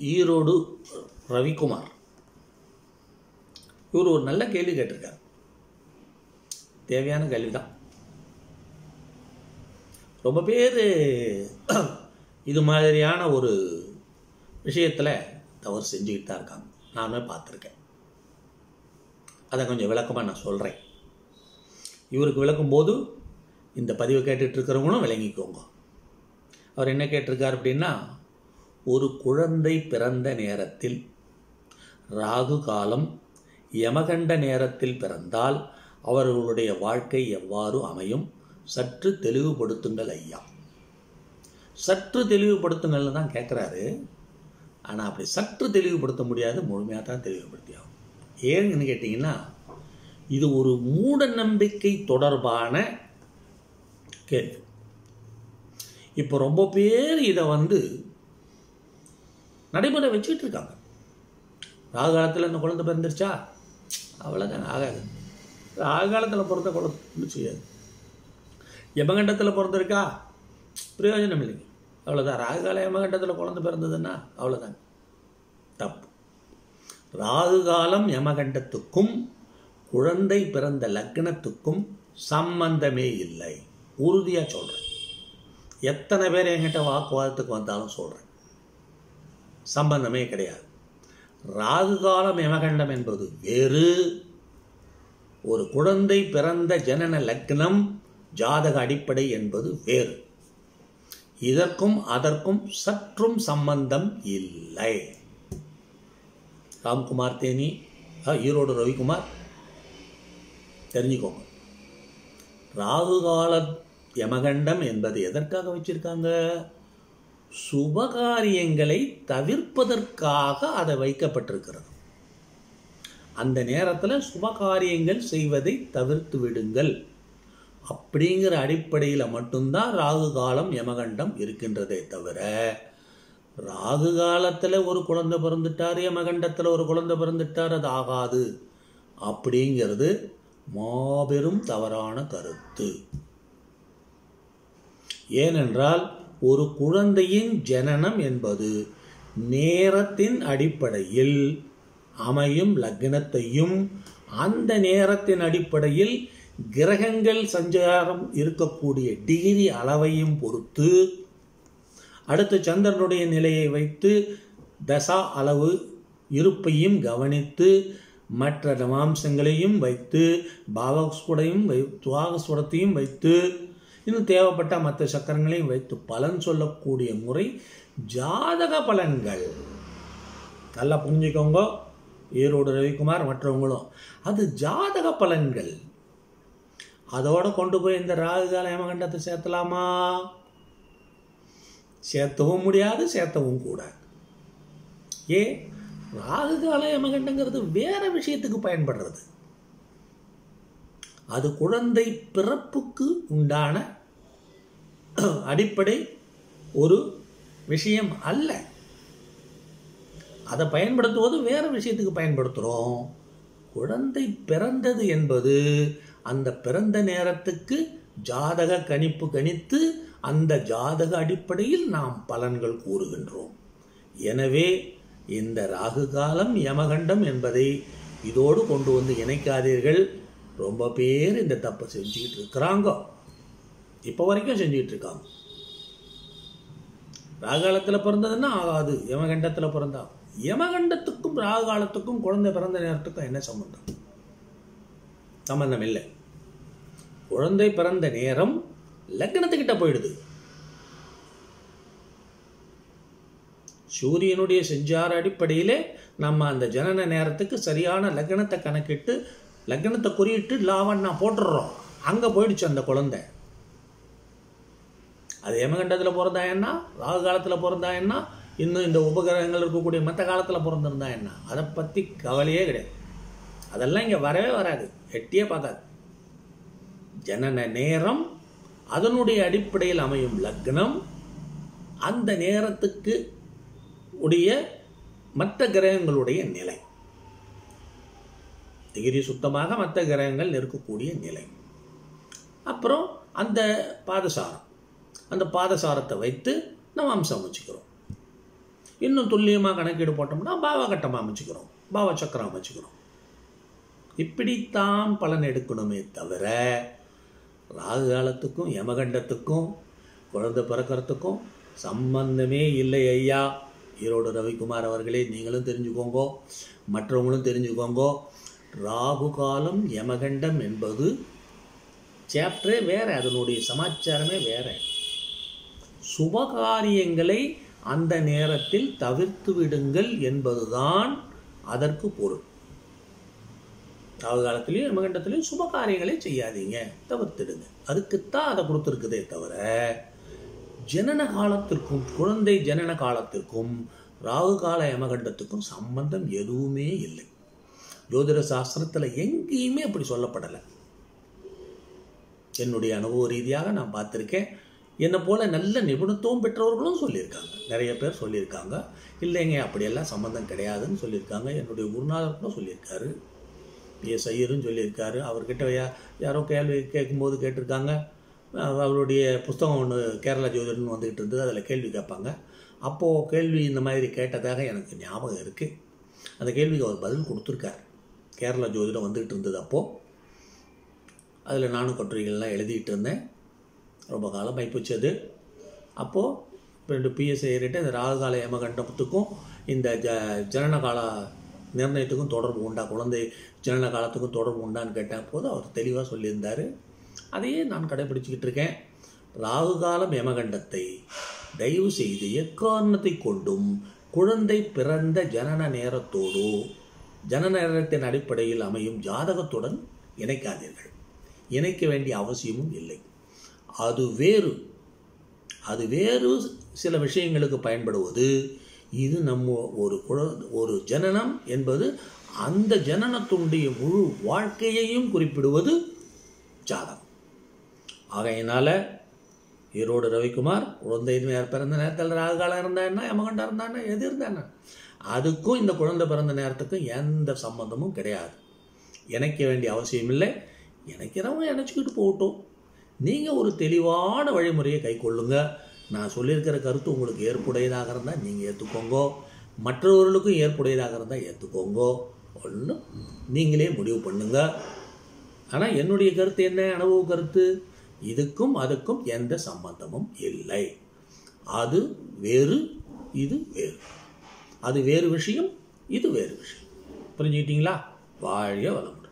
ஈரோடு ரவிக்குமார் இவர் ஒரு நல்ல கேள்வி கேட்டிருக்கார் தேவையான கேள்வி தான் ரொம்ப பேர் இது மாதிரியான ஒரு விஷயத்தில் தவறு செஞ்சுக்கிட்டு தான் இருக்காங்க நானுமே பார்த்துருக்கேன் அதை கொஞ்சம் விளக்கமாக நான் சொல்கிறேன் இவருக்கு விளக்கும்போது இந்த பதிவை கேட்டுட்டு இருக்கிறவங்களும் விளங்கிக்கோங்க அவர் என்ன கேட்டிருக்கார் அப்படின்னா ஒரு குழந்தை பிறந்த நேரத்தில் ராகு காலம் யமகண்ட நேரத்தில் பிறந்தால் அவர்களுடைய வாழ்க்கை எவ்வாறு அமையும் சற்று தெளிவுபடுத்துங்கள் ஐயா சற்று தெளிவுபடுத்துங்கள்னு தான் கேட்குறாரு ஆனால் அப்படி சற்று தெளிவுபடுத்த முடியாது முழுமையாக தான் தெளிவுபடுத்தி ஆகும் ஏன்னு கேட்டிங்கன்னா இது ஒரு மூட நம்பிக்கை தொடர்பான கேள்வி இப்போ ரொம்ப பேர் இதை வந்து நடைமுறை வச்சுக்கிட்டு இருக்காங்க ராகு காலத்தில் இந்த குழந்தை பிறந்துருச்சா அவ்வளோதாங்க ஆகாது ராகு காலத்தில் பிறந்த குழந்தை செய்யாது யமகண்டத்தில் பிறந்திருக்கா பிரயோஜனம் இல்லைங்க அவ்வளோதான் ராகுகால யமகண்டத்தில் குழந்தை பிறந்ததுன்னா அவ்வளோதாங்க தப்பு ராகு காலம் யமகண்டத்துக்கும் குழந்தை பிறந்த லக்னத்துக்கும் சம்பந்தமே இல்லை உறுதியாக சொல்கிறேன் எத்தனை பேர் என்கிட்ட வாக்குவாதத்துக்கு வந்தாலும் சொல்கிறேன் சம்பந்தமே கிடையாது ராகு காலம் யமகண்டம் என்பது வேறு ஒரு குழந்தை பிறந்த ஜனன லக்னம் ஜாதக அடிப்படை என்பது வேறு இதற்கும் அதற்கும் சற்றும் சம்பந்தம் இல்லை ராம்குமார் தேனி அஹ், ஈரோடு ரவிக்குமார் தெரிஞ்சுக்கோங்க ராகு கால யமகண்டம் என்பது எதற்காக வச்சிருக்காங்க சுபகாரியங்களை தவிர்ப்பதற்காக அதை வைக்கப்பட்டிருக்கிறது அந்த நேரத்தில் சுபகாரியங்கள் செய்வதை தவிர்த்து விடுங்கள் அப்படிங்கிற அடிப்படையில் மட்டும்தான் ராகு காலம் யமகண்டம் இருக்கின்றதே தவிர ராகு காலத்தில் ஒரு குழந்தை பிறந்துட்டார் யமகண்டத்தில் ஒரு குழந்தை பிறந்துட்டார் அது ஆகாது அப்படிங்கிறது மாபெரும் தவறான கருத்து ஏனென்றால் ஒரு குழந்தையின் ஜனனம் என்பது நேரத்தின் அடிப்படையில் அமையும் லக்னத்தையும் அந்த நேரத்தின் அடிப்படையில் கிரகங்கள் சஞ்சாரம் இருக்கக்கூடிய டிகிரி அளவையும் பொறுத்து அடுத்து சந்திரனுடைய நிலையை வைத்து தசா அளவு இருப்பையும் கவனித்து மற்ற மாம்சங்களையும் வைத்து பாவஸ்குடையும் வை துவாகஸ்வரத்தையும் வைத்து இன்னும் தேவைப்பட்ட மற்ற சக்கரங்களையும் வைத்து பலன் சொல்லக்கூடிய முறை ஜாதக பலன்கள் நல்லா புரிஞ்சுக்கோங்க ஈரோடு ரவிக்குமார் மற்றவங்களும் அது ஜாதக பலன்கள் அதோட கொண்டு போய் இந்த ராகுகால யமகண்டத்தை சேர்த்தலாமா சேர்த்தவும் முடியாது சேர்த்தவும் கூடாது ஏ ராகுகால யமகண்டங்கிறது வேற விஷயத்துக்கு பயன்படுறது அது குழந்தை பிறப்புக்கு உண்டான அடிப்படை ஒரு விஷயம் அல்ல அதை பயன்படுத்துவது வேற விஷயத்துக்கு பயன்படுத்துகிறோம் குழந்தை பிறந்தது என்பது அந்த பிறந்த நேரத்துக்கு ஜாதக கணிப்பு கணித்து அந்த ஜாதக அடிப்படையில் நாம் பலன்கள் கூறுகின்றோம் எனவே இந்த ராகு காலம் யமகண்டம் என்பதை இதோடு கொண்டு வந்து இணைக்காதீர்கள் ரொம்ப பேர் இந்த தப்பை செஞ்சுக்கிட்டு இருக்கிறாங்க இப்போ வரைக்கும் செஞ்சுக்கிட்டு இருக்காங்க ராகாலத்தில் பிறந்ததுன்னா ஆகாது யமகண்டத்தில் பிறந்தா யமகண்டத்துக்கும் ராகாலத்துக்கும் குழந்தை பிறந்த நேரத்துக்கும் என்ன சம்பந்தம் சம்பந்தம் இல்லை குழந்தை பிறந்த நேரம் லக்னத்துக்கிட்ட போயிடுது சூரியனுடைய செஞ்சார அடிப்படையிலே நம்ம அந்த ஜனன நேரத்துக்கு சரியான லக்னத்தை கணக்கிட்டு லக்னத்தை குறியிட்டு லாவண்ணா போட்டுடுறோம் அங்கே போயிடுச்சு அந்த குழந்தை அது யமகண்டத்தில் பிறந்தா என்ன ராகு காலத்தில் பிறந்தா என்ன இன்னும் இந்த உபகிரகங்கள் இருக்கக்கூடிய மற்ற காலத்தில் பிறந்திருந்தா என்ன அதை பற்றி கவலையே கிடையாது அதெல்லாம் இங்கே வரவே வராது எட்டியே பார்க்காது ஜனன நேரம் அதனுடைய அடிப்படையில் அமையும் லக்னம் அந்த நேரத்துக்கு உடைய மற்ற கிரகங்களுடைய நிலை டிகிரி சுத்தமாக மற்ற கிரகங்கள் இருக்கக்கூடிய நிலை அப்புறம் அந்த பாதசாரம் அந்த பாதசாரத்தை வைத்து நம்ம அம்சம் வச்சுக்கிறோம் இன்னும் துல்லியமாக கணக்கீடு போட்டோம்னா பாவகட்டம் அமைச்சுக்கிறோம் பாவ சக்கரம் அமைச்சுக்கிறோம் இப்படித்தான் பலன் எடுக்கணுமே தவிர ராகு காலத்துக்கும் யமகண்டத்துக்கும் குழந்தை பிறக்கிறதுக்கும் சம்பந்தமே இல்லை ஐயா ஈரோடு ரவிக்குமார் அவர்களே நீங்களும் தெரிஞ்சுக்கோங்க மற்றவங்களும் தெரிஞ்சுக்கோங்க ராகு காலம் யமகண்டம் என்பது சாப்டரே வேற அதனுடைய சமாச்சாரமே வேற சுபகாரியங்களை அந்த நேரத்தில் தவிர்த்து விடுங்கள் என்பதுதான் அதற்கு பொருள் ராகு காலத்திலையும் யமகண்டத்திலையும் சுப காரியங்களை செய்யாதீங்க தவிர்த்திடுங்க அதுக்குத்தான் அதை கொடுத்துருக்குதே தவிர ஜனன காலத்திற்கும் குழந்தை ஜனன காலத்திற்கும் ராகு கால யமகண்டத்துக்கும் சம்பந்தம் எதுவுமே இல்லை ஜோதிட சாஸ்திரத்தில் எங்கேயுமே அப்படி சொல்லப்படலை என்னுடைய அனுபவ ரீதியாக நான் பார்த்துருக்கேன் என்னை போல நல்ல நிபுணத்துவம் பெற்றவர்களும் சொல்லியிருக்காங்க நிறைய பேர் சொல்லியிருக்காங்க இல்லைங்க அப்படியெல்லாம் சம்மந்தம் கிடையாதுன்னு சொல்லியிருக்காங்க என்னுடைய குருநாதர் கூட சொல்லியிருக்காரு பிஎஸ் ஐயரும் சொல்லியிருக்காரு அவர்கிட்ட யா யாரோ கேள்வி கேட்கும்போது கேட்டிருக்காங்க அஹ் அவருடைய புஸ்தகம் ஒன்று கேரளா ஜோதிடர்னு வந்துக்கிட்டு இருந்தது அதில் கேள்வி கேட்பாங்க அப்போது கேள்வி இந்த மாதிரி கேட்டதாக எனக்கு ஞாபகம் இருக்குது அந்த கேள்விக்கு அவர் பதில் கொடுத்துருக்கார் கேரளா ஜோதிடம் வந்துக்கிட்டு இருந்தது அப்போது அதில் நானும் கட்டுரைகள்லாம் எழுதிட்டு இருந்தேன் ரொம்ப காலம் ஆகிப்போச்சு அது அப்போது ரெண்டு பிஎஸ்ஐகிட்ட இந்த ராகுகால யமகண்டத்துக்கும் இந்த ஜ ஜனன கால நிர்ணயத்துக்கும் தொடர்பு உண்டா குழந்தை ஜனன காலத்துக்கும் தொடர்பு உண்டான்னு கேட்ட போது அவர் தெளிவாக சொல்லியிருந்தார் அதையே நான் கடைபிடிச்சிக்கிட்டு இருக்கேன் ராகு காலம் யமகண்டத்தை தயவு செய்து எக்காரணத்தை கொண்டும் குழந்தை பிறந்த ஜனன நேரத்தோடு ஜனன நேரத்தின் அடிப்படையில் அமையும் ஜாதகத்துடன் இணைக்காதீர்கள் இணைக்க வேண்டிய அவசியமும் இல்லை அது வேறு அது வேறு சில விஷயங்களுக்கு பயன்படுவது இது நம்ம ஒரு குழ ஒரு ஜனனம் என்பது அந்த ஜனனத்தினுடைய முழு வாழ்க்கையையும் குறிப்பிடுவது ஜாதகம் ஆகையினால ஈரோடு ரவிக்குமார் குழந்தை பிறந்த நேரத்தில் ராகுகாலம் இருந்தா என்ன யமகண்டம் இருந்தான்னா எது இருந்தானே அதுக்கும் இந்த குழந்தை பிறந்த நேரத்துக்கும் எந்த சம்பந்தமும் கிடையாது இணைக்க வேண்டிய அவசியம் இல்லை இணைக்கிறவங்க இணைச்சிக்கிட்டு போகட்டும் நீங்கள் ஒரு தெளிவான வழிமுறையை கைக்கொள்ளுங்க நான் சொல்லியிருக்கிற கருத்து உங்களுக்கு ஏற்புடையதாக இருந்தால் நீங்கள் ஏற்றுக்கோங்க மற்றவர்களுக்கும் ஏற்புடையதாக இருந்தால் ஏற்றுக்கோங்க ஒன்று நீங்களே முடிவு பண்ணுங்க ஆனால் என்னுடைய கருத்து என்ன அனுபவ கருத்து இதுக்கும் அதுக்கும் எந்த சம்பந்தமும் இல்லை அது வேறு இது வேறு அது வேறு விஷயம் இது வேறு விஷயம் புரிஞ்சுக்கிட்டீங்களா வாழிய வளம்